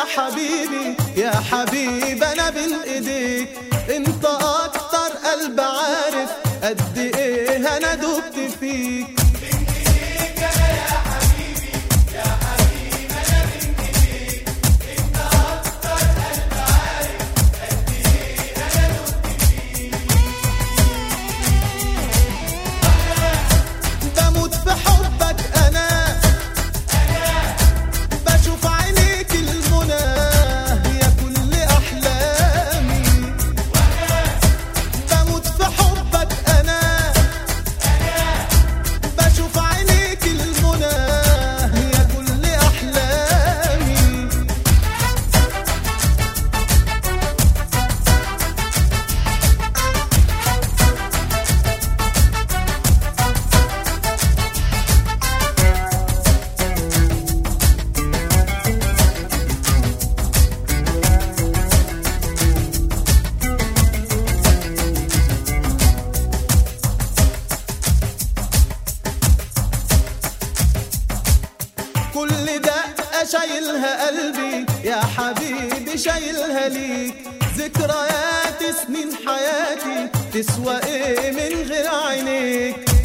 حبيبي يا حبيب انا بين ايديك انت اكتر قلب عارف قد ايه انا دبت فيك بموت في حبك انا بشوف عينيك المنى يا كل احلامي بموت في حبك انا بشوف عينيك المنى يا كل احلامي كل دقة شايلها قلبي يا حبيبي شايلها ليك ذكريات سنين حياتي تسوى ايه من غير عينيك